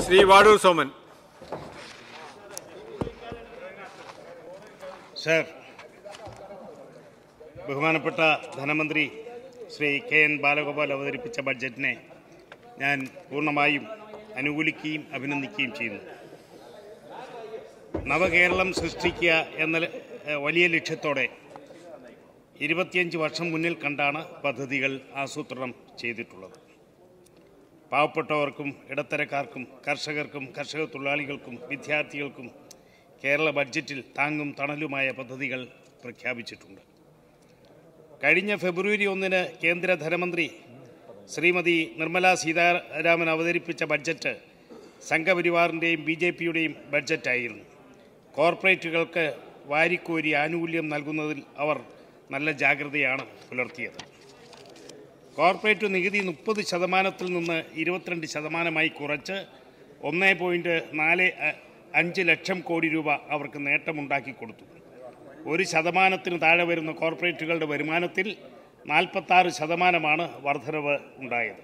Shri വാടൂർ Soman sir ബഹുമാനപ്പെട്ട ധനമന്ത്രി Shri K N Balagopal അവതരിപ്പിച്ച ബഡ്ജറ്റിനെ ഞാൻ പൂർണ്ണമായും അനുകൂലിക്കുകയും അഭിനന്ദിക്കുകയും ചെയ്യുന്നു നവകേരളം സൃഷ്ടിക്കുക എന്ന ഏഹ്, വലിയ ലക്ഷ്യത്തോടെ ഇരുപത്തിയഞ്ച് വർഷം മുന്നിൽ കണ്ടാണ് പദ്ധതികൾ ആസൂത്രണം ചെയ്തിട്ടുള്ളത് പാവപ്പെട്ടവർക്കും ഇടത്തരക്കാർക്കും കർഷകർക്കും കർഷക തൊഴിലാളികൾക്കും വിദ്യാർത്ഥികൾക്കും കേരള ബഡ്ജറ്റിൽ താങ്ങും തണലുമായ പദ്ധതികൾ പ്രഖ്യാപിച്ചിട്ടുണ്ട് കഴിഞ്ഞ ഫെബ്രുവരി ഒന്നിന് കേന്ദ്ര ധനമന്ത്രി ശ്രീമതി നിർമ്മല സീതാരാമൻ അവതരിപ്പിച്ച ബഡ്ജറ്റ് സംഘപരിവാറിൻ്റെയും ബി ജെ പിയുടെയും ബഡ്ജറ്റായിരുന്നു കോർപ്പറേറ്റുകൾക്ക് വാരിക്കോരി ആനുകൂല്യം നൽകുന്നതിൽ അവർ നല്ല ജാഗ്രതയാണ് പുലർത്തിയത് കോർപ്പറേറ്റ് നികുതി മുപ്പത് ശതമാനത്തിൽ നിന്ന് ഇരുപത്തിരണ്ട് ശതമാനമായി കുറച്ച് ഒന്ന് പോയിൻറ്റ് നാല് അ- അഞ്ച് ലക്ഷം കോടി രൂപ അവർക്ക് നേട്ടമുണ്ടാക്കി കൊടുത്തു ഒരു ശതമാനത്തിന് താഴെ വരുന്ന കോർപ്പറേറ്റുകളുടെ വരുമാനത്തിൽ നാൽപ്പത്താറ് ശതമാനമാണ് വർധനവ് ഉണ്ടായത്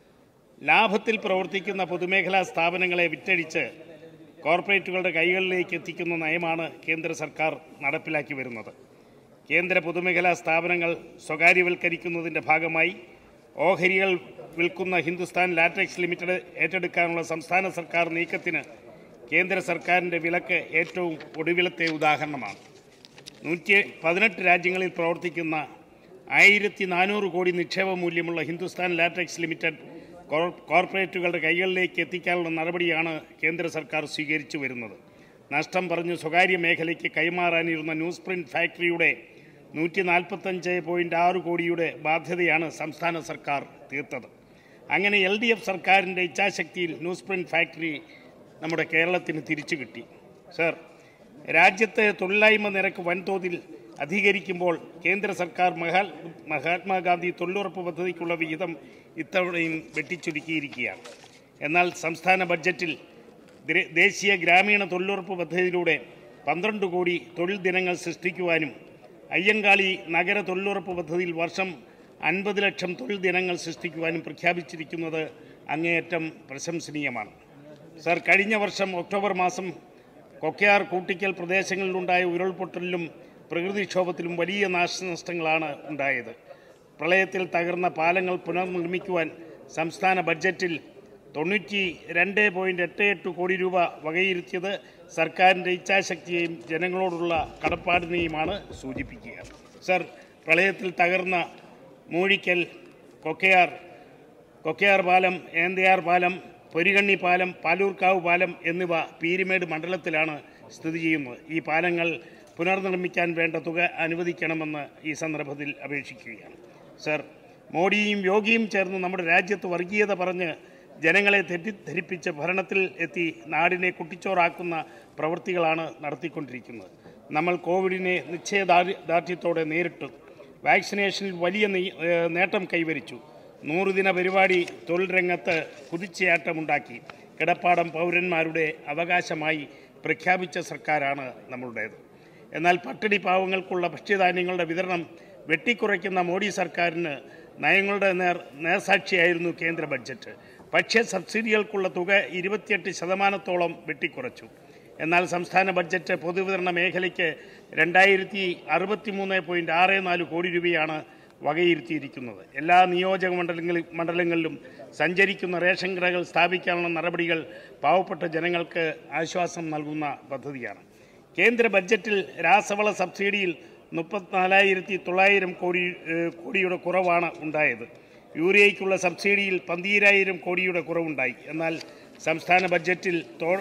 ലാഭത്തിൽ പ്രവർത്തിക്കുന്ന പൊതുമേഖലാ സ്ഥാപനങ്ങളെ വിറ്റഴിച്ച് കോർപ്പറേറ്റുകളുടെ കൈകളിലേക്ക് എത്തിക്കുന്ന നയമാണ് കേന്ദ്ര സർക്കാർ നടപ്പിലാക്കി വരുന്നത് കേന്ദ്ര പൊതുമേഖലാ സ്ഥാപനങ്ങൾ സ്വകാര്യവൽക്കരിക്കുന്നതിൻ്റെ ഭാഗമായി ഓഹരികൾ വിൽക്കുന്ന ഹിന്ദുസ്ഥാൻ ലാറ്റക്സ് ലിമിറ്റഡ് ഏറ്റെടുക്കാനുള്ള സംസ്ഥാന സർക്കാർ നീക്കത്തിന് കേന്ദ്ര സർക്കാരിൻ്റെ വിലക്ക് ഏറ്റവും ഒടുവിലത്തെ ഉദാഹരണമാണ് നൂറ്റി പതിനെട്ട് രാജ്യങ്ങളിൽ പ്രവർത്തിക്കുന്ന ആയിരത്തി നാനൂറ് കോടി നിക്ഷേപ മൂല്യമുള്ള ഹിന്ദുസ്ഥാൻ ലാറ്റക്സ് ലിമിറ്റഡ് കോർ- കോർപ്പറേറ്റുകളുടെ കൈകളിലേക്ക് എത്തിക്കാനുള്ള നടപടിയാണ് കേന്ദ്ര സർക്കാർ സ്വീകരിച്ചു വരുന്നത് നഷ്ടം പറഞ്ഞ് സ്വകാര്യ മേഖലയ്ക്ക് കൈമാറാനിരുന്ന ന്യൂസ് പ്രിന്റ് ഫാക്ടറിയുടെ നൂറ്റി നാൽപ്പത്തഞ്ച് പോയിൻറ്റ് ആറ് കോടിയുടെ ബാധ്യതയാണ് സംസ്ഥാന സർക്കാർ തീർത്തത് അങ്ങനെ എൽ ഡി എഫ് സർക്കാരിൻ്റെ ഇച്ഛാശക്തിയിൽ ന്യൂസ് പ്രിന്റ് ഫാക്ടറി നമ്മുടെ കേരളത്തിന് തിരിച്ചു കിട്ടി സർ രാജ്യത്തെ തൊഴിലില്ലായ്മ നിരക്ക് വൻതോതിൽ അധികരിക്കുമ്പോൾ കേന്ദ്ര സർക്കാർ മഹാ മഹാത്മാഗാന്ധി തൊഴിലുറപ്പ് പദ്ധതിക്കുള്ള വിഹിതം ഇത്തവണയും വെട്ടിച്ചുരുക്കിയിരിക്കുകയാണ് എന്നാൽ സംസ്ഥാന ബഡ്ജറ്റിൽ ദ്ര- ദേശീയ ഗ്രാമീണ തൊഴിലുറപ്പ് പദ്ധതിയിലൂടെ പന്ത്രണ്ട് കോടി തൊഴിൽ ദിനങ്ങൾ സൃഷ്ടിക്കുവാനും അയ്യങ്കാളി നഗര തൊഴിലുറപ്പ് പദ്ധതിയിൽ വർഷം അൻപത് ലക്ഷം തൊഴിൽ ദിനങ്ങൾ സൃഷ്ടിക്കുവാനും പ്രഖ്യാപിച്ചിരിക്കുന്നത് അങ്ങേയറ്റം പ്രശംസനീയമാണ് സർ കഴിഞ്ഞ വർഷം ഒക്ടോബർ മാസം കൊക്കയാർ കൂട്ടിക്കൽ പ്രദേശങ്ങളിലുണ്ടായ ഉരുൾപൊട്ടലിലും പ്രകൃതിക്ഷോഭത്തിലും വലിയ നാശനഷ്ടങ്ങളാണ് ഉണ്ടായത് പ്രളയത്തിൽ തകർന്ന പാലങ്ങൾ പുനർനിർമ്മിക്കുവാൻ സംസ്ഥാന ബഡ്ജറ്റിൽ തൊണ്ണൂറ്റി രണ്ട് പോയിൻറ്റ് എട്ട് എട്ട് കോടി രൂപ വകയിരുത്തിയത് സർക്കാരിൻ്റെ ഇച്ഛാശക്തിയെയും ജനങ്ങളോടുള്ള കടപ്പാടിനെയുമാണ് സൂചിപ്പിക്കുക സർ പ്രളയത്തിൽ തകർന്ന മൂഴിക്കൽ കൊക്കയാർ കൊക്കയാർ പാലം ഏന്തയാർ പാലം പൊരികണ്ണി പാലം പാലൂർക്കാവ് പാലം എന്നിവ പീരിമേട് മണ്ഡലത്തിലാണ് സ്ഥിതി ചെയ്യുന്നത് ഈ പാലങ്ങൾ പുനർനിർമ്മിക്കാൻ വേണ്ട തുക അനുവദിക്കണമെന്ന് ഈ സന്ദർഭത്തിൽ അപേക്ഷിക്കുകയാണ് സർ മോഡിയും യോഗിയും ചേർന്ന് നമ്മുടെ രാജ്യത്ത് വർഗീയത പറഞ്ഞ് ജനങ്ങളെ തെറ്റിദ്ധരിപ്പിച്ച് ഭരണത്തിൽ എത്തി നാടിനെ കുട്ടിച്ചോറാക്കുന്ന പ്രവൃത്തികളാണ് നടത്തിക്കൊണ്ടിരിക്കുന്നത് നമ്മൾ കോവിഡിനെ നിശ്ചയദാർഢ്യത്തോടെ നേരിട്ടു വാക്സിനേഷനിൽ വലിയ നെ- ഏഹ് നേട്ടം കൈവരിച്ചു നൂറുദിന പരിപാടി തൊഴിൽ രംഗത്ത് കുതിച്ചയാട്ടമുണ്ടാക്കി കിടപ്പാടം പൗരന്മാരുടെ അവകാശമായി പ്രഖ്യാപിച്ച സർക്കാരാണ് നമ്മളുടേത് എന്നാൽ പട്ടിണി പാവങ്ങൾക്കുള്ള ഭക്ഷ്യധാന്യങ്ങളുടെ വിതരണം വെട്ടിക്കുറയ്ക്കുന്ന മോഡി സർക്കാരിന് നയങ്ങളുടെ നേർ നേർസാക്ഷിയായിരുന്നു കേന്ദ്ര ബഡ്ജറ്റ് ഭക്ഷ്യ സബ്സിഡികൾക്കുള്ള തുക ഇരുപത്തിയെട്ട് ശതമാനത്തോളം വെട്ടിക്കുറച്ചു എന്നാൽ സംസ്ഥാന ബഡ്ജറ്റ് പൊതുവിതരണ മേഖലയ്ക്ക് രണ്ടായിരത്തി അറുപത്തി മൂന്ന് പോയിൻറ്റ് ആറ് നാല് കോടി രൂപയാണ് വകയിരുത്തിയിരിക്കുന്നത് എല്ലാ നിയോജക മണ്ഡലങ്ങളിൽ മണ്ഡലങ്ങളിലും സഞ്ചരിക്കുന്ന റേഷൻ കടകൾ സ്ഥാപിക്കാനുള്ള നടപടികൾ പാവപ്പെട്ട ജനങ്ങൾക്ക് ആശ്വാസം നൽകുന്ന പദ്ധതിയാണ് കേന്ദ്ര ബഡ്ജറ്റിൽ രാസവള സബ്സിഡിയിൽ മുപ്പത്തിനാലായിരത്തി തൊള്ളായിരം കോടി ഏഹ്, കോടിയുടെ കുറവാണ് ഉണ്ടായത് യൂറിയയ്ക്കുള്ള സബ്സിഡിയിൽ പന്തീരായിരം കോടിയുടെ കുറവുണ്ടായി എന്നാൽ സംസ്ഥാന ബഡ്ജറ്റിൽ തോ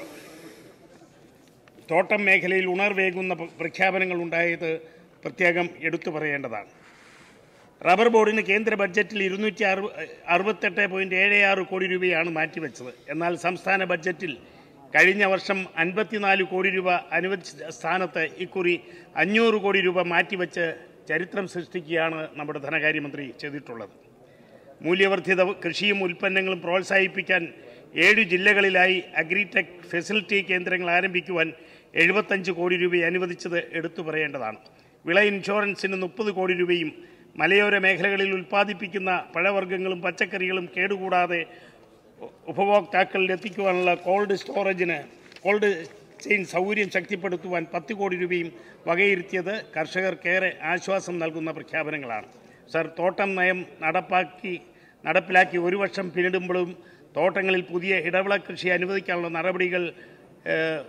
തോട്ടം മേഖലയിൽ ഉണർവേകുന്ന പ്ര- പ്രഖ്യാപനങ്ങൾ ഉണ്ടായത് പ്രത്യേകം എടുത്തു പറയേണ്ടതാണ് റബ്ബർ ബോർഡിന് കേന്ദ്ര ബഡ്ജറ്റിൽ ഇരുന്നൂറ്റി അറുപ അറുപത്തെട്ട് പോയിൻറ്റ് ഏഴ് ആറ് കോടി രൂപയാണ് മാറ്റിവെച്ചത് എന്നാൽ സംസ്ഥാന ബഡ്ജറ്റിൽ കഴിഞ്ഞ വർഷം അൻപത്തിനാല് കോടി രൂപ അനുവദിച്ച സ്ഥാനത്ത് ഇക്കുറി അഞ്ഞൂറ് കോടി രൂപ മാറ്റിവെച്ച് ചരിത്രം സൃഷ്ടിക്കുകയാണ് നമ്മുടെ ധനകാര്യമന്ത്രി ചെയ്തിട്ടുള്ളത് മൂല്യവർദ്ധിത കൃഷിയും ഉൽപ്പന്നങ്ങളും പ്രോത്സാഹിപ്പിക്കാൻ ഏഴ് ജില്ലകളിലായി അഗ്രിടെക് ഫെസിലിറ്റി കേന്ദ്രങ്ങൾ ആരംഭിക്കുവാൻ എഴുപത്തഞ്ച് കോടി രൂപ അനുവദിച്ചത് എടുത്തു പറയേണ്ടതാണ് വിള ഇൻഷുറൻസിന് മുപ്പത് കോടി രൂപയും മലയോര മേഖലകളിൽ ഉൽപ്പാദിപ്പിക്കുന്ന പഴവർഗ്ഗങ്ങളും പച്ചക്കറികളും കേടുകൂടാതെ ഉ- ഉപഭോക്താക്കളിൽ എത്തിക്കുവാനുള്ള കോൾഡ് സ്റ്റോറേജിന് കോൾഡ് ചെയിൻ സൗകര്യം ശക്തിപ്പെടുത്തുവാൻ പത്ത് കോടി രൂപയും വകയിരുത്തിയത് കർഷകർക്കേറെ ആശ്വാസം നൽകുന്ന പ്രഖ്യാപനങ്ങളാണ് സർ തോട്ടം നയം നടപ്പാക്കി നടപ്പിലാക്കി ഒരു വർഷം പിന്നിടുമ്പോഴും തോട്ടങ്ങളിൽ പുതിയ ഇടവിള കൃഷി അനുവദിക്കാനുള്ള നടപടികൾ ഏഹ്,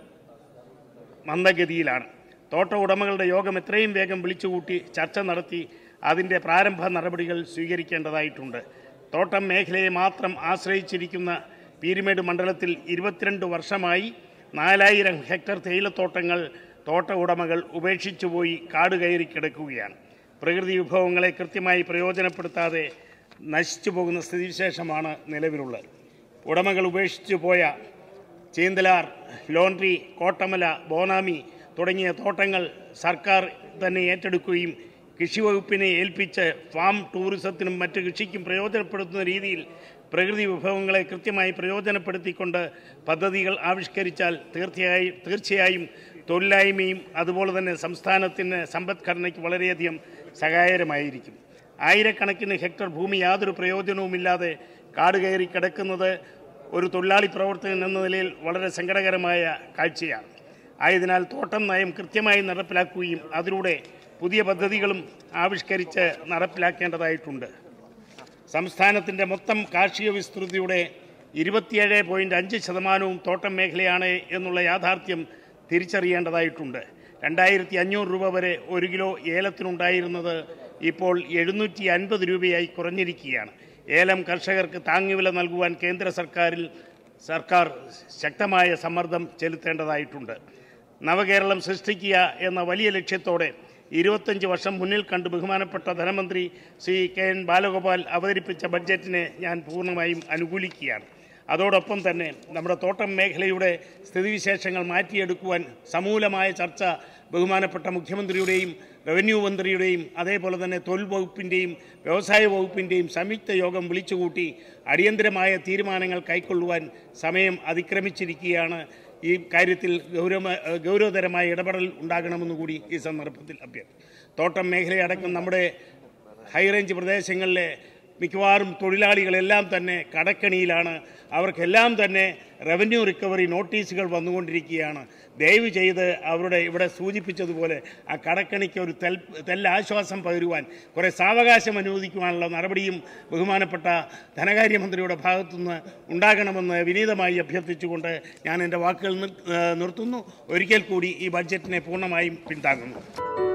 മന്ദഗതിയിലാണ് തോട്ട ഉടമകളുടെ യോഗം എത്രയും വേഗം വിളിച്ചുകൂട്ടി ചർച്ച നടത്തി അതിൻ്റെ പ്രാരംഭ നടപടികൾ സ്വീകരിക്കേണ്ടതായിട്ടുണ്ട് തോട്ടം മേഖലയെ മാത്രം ആശ്രയിച്ചിരിക്കുന്ന പീരുമേട് മണ്ഡലത്തിൽ ഇരുപത്തിരണ്ട് വർഷമായി നാലായിരം ഹെക്ടർ തേയിലത്തോട്ടങ്ങൾ തോട്ട ഉടമകൾ ഉപേക്ഷിച്ചുപോയി കാട് കയറി കിടക്കുകയാണ് പ്രകൃതി വിഭവങ്ങളെ കൃത്യമായി പ്രയോജനപ്പെടുത്താതെ നശിച്ചു പോകുന്ന സ്ഥിതിവിശേഷമാണ് നിലവിലുള്ളത് ഉടമകൾ ഉപേക്ഷിച്ചു പോയ ചീന്തലാർ ലോണ്ട്രി കോട്ടമല ബോനാമി തുടങ്ങിയ തോട്ടങ്ങൾ സർക്കാർ തന്നെ ഏറ്റെടുക്കുകയും കൃഷി വകുപ്പിനെ ഏൽപ്പിച്ച് ഫാം ടൂറിസത്തിനും മറ്റ് കൃഷിക്കും പ്രയോജനപ്പെടുത്തുന്ന രീതിയിൽ പ്രകൃതി വിഭവങ്ങളെ കൃത്യമായി പ്രയോജനപ്പെടുത്തിക്കൊണ്ട് പദ്ധതികൾ ആവിഷ്കരിച്ചാൽ തീർച്ചയായും തീർച്ചയായും തൊഴിലായ്മയും അതുപോലെ തന്നെ സംസ്ഥാനത്തിന് സമ്പദ്ഘടനയ്ക്ക് വളരെയധികം സഹായകരമായിരിക്കും ആയിരക്കണക്കിന് ഹെക്ടർ ഭൂമി യാതൊരു പ്രയോജനവുമില്ലാതെ കാട് കയറി കിടക്കുന്നത് ഒരു തൊഴിലാളി പ്രവർത്തകൻ എന്ന നിലയിൽ വളരെ സങ്കടകരമായ കാഴ്ചയാണ് ആയതിനാൽ തോട്ടം നയം കൃത്യമായി നടപ്പിലാക്കുകയും അതിലൂടെ പുതിയ പദ്ധതികളും ആവിഷ്കരിച്ച് നടപ്പിലാക്കേണ്ടതായിട്ടുണ്ട് സംസ്ഥാനത്തിൻ്റെ മൊത്തം കാർഷിക വിസ്തൃതിയുടെ ഇരുപത്തിയേഴ് പോയിൻറ്റ് അഞ്ച് ശതമാനവും തോട്ടം മേഖലയാണ് എന്നുള്ള യാഥാർത്ഥ്യം തിരിച്ചറിയേണ്ടതായിട്ടുണ്ട് രണ്ടായിരത്തി അഞ്ഞൂറ് രൂപ വരെ ഒരു കിലോ ഏലത്തിനുണ്ടായിരുന്നത് ഇപ്പോൾ എഴുന്നൂറ്റി അൻപത് രൂപയായി കുറഞ്ഞിരിക്കുകയാണ് ഏലം കർഷകർക്ക് താങ്ങുവില നൽകുവാൻ കേന്ദ്ര സർക്കാരിൽ സർക്കാർ ശക്തമായ സമ്മർദ്ദം ചെലുത്തേണ്ടതായിട്ടുണ്ട് നവകേരളം സൃഷ്ടിക്കുക എന്ന വലിയ ലക്ഷ്യത്തോടെ ഇരുപത്തഞ്ച് വർഷം മുന്നിൽ കണ്ട് ബഹുമാനപ്പെട്ട ധനമന്ത്രി ശ്രീ കെ എൻ ബാലഗോപാൽ അവതരിപ്പിച്ച ബഡ്ജറ്റിനെ ഞാൻ പൂർണ്ണമായും അനുകൂലിക്കുകയാണ് അതോടൊപ്പം തന്നെ നമ്മുടെ തോട്ടം മേഖലയുടെ സ്ഥിതിവിശേഷങ്ങൾ മാറ്റിയെടുക്കുവാൻ സമൂലമായ ചർച്ച ബഹുമാനപ്പെട്ട മുഖ്യമന്ത്രിയുടെയും റവന്യൂ മന്ത്രിയുടെയും അതേപോലെ തന്നെ തൊഴിൽ വകുപ്പിൻ്റെയും വ്യവസായ വകുപ്പിൻ്റെയും സംയുക്ത യോഗം വിളിച്ചുകൂട്ടി അടിയന്തരമായ തീരുമാനങ്ങൾ കൈക്കൊള്ളുവാൻ സമയം അതിക്രമിച്ചിരിക്കുകയാണ് ഈ കാര്യത്തിൽ ഗൗരവ ഗൗരവതരമായ ഇടപെടൽ ഉണ്ടാകണമെന്ന് കൂടി ഈ സന്ദർഭത്തിൽ അഭ്യർത്ഥി തോട്ടം മേഖലയടക്കം നമ്മുടെ ഹൈറേഞ്ച് പ്രദേശങ്ങളിലെ മിക്കവാറും തൊഴിലാളികളെല്ലാം തന്നെ കടക്കണിയിലാണ് അവർക്കെല്ലാം തന്നെ റവന്യൂ റിക്കവറി നോട്ടീസുകൾ വന്നുകൊണ്ടിരിക്കുകയാണ് ദയവ് ചെയ്ത് അവരുടെ ഇവിടെ സൂചിപ്പിച്ചതുപോലെ ആ കടക്കണിക്ക് ഒരു തെൽ തെല്ലാശ്വാസം പകരുവാൻ കുറേ സാവകാശം അനുവദിക്കുവാനുള്ള നടപടിയും ബഹുമാനപ്പെട്ട ധനകാര്യമന്ത്രിയുടെ ഭാഗത്തുനിന്ന് ഉണ്ടാകണമെന്ന് വിനീതമായി അഭ്യർത്ഥിച്ചുകൊണ്ട് ഞാൻ എൻ്റെ വാക്കുകൾ നിർ- ഏഹ് നിർത്തുന്നു ഒരിക്കൽ കൂടി ഈ ബഡ്ജറ്റിനെ പൂർണ്ണമായും പിന്താങ്ങുന്നു